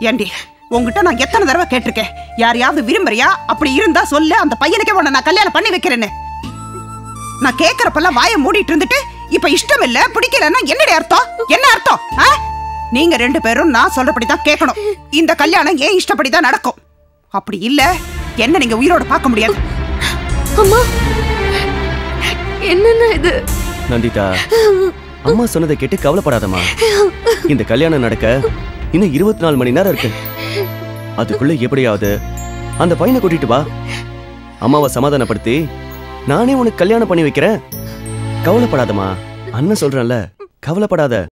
ஏண்டி உங்ககிட்ட நான் எத்தனை தடவை கேட்டிருக்கேன் யாரையாவது விரும்புறியா அப்படி இருந்தா சொல்லு அந்த பையனுக்கே உன்னை நான் கல்யாணம் பண்ணி வைக்கிறேன்னு நான் கேக்குறப்பெல்லாம் வாயை மூடிட்டு இருந்துட்டு இப்ப இஷ்டம் இல்ல பிடிக்கலன்னா என்னடி அர்த்தம் என்ன அர்த்தம் ஆ? நீங்க ரெண்டு பேரும் நான் சொல்றபடி தான் கேட்கணும் இந்த கல்யாணம் ஏன் இஷ்டப்படி தான் நடக்கும் அப்படி இல்ல என்ன நீங்க உயிரோட பார்க்க முடியாது அம்மா என்னென்ன இது நந்திதா அம்மா சொன்னதை கேட்டு கவலைப்படாதம்மா இந்த கல்யாணம் நடக்க இன்னும் இருபத்தி நாலு மணி நேரம் இருக்கு அதுக்குள்ள எப்படியாவது அந்த பையனை கூட்டிட்டு வா அம்மாவை சமாதானப்படுத்தி நானே உனக்கு கல்யாணம் பண்ணி வைக்கிறேன் கவலைப்படாதம்மா அண்ணன் சொல்றேன்ல கவலைப்படாத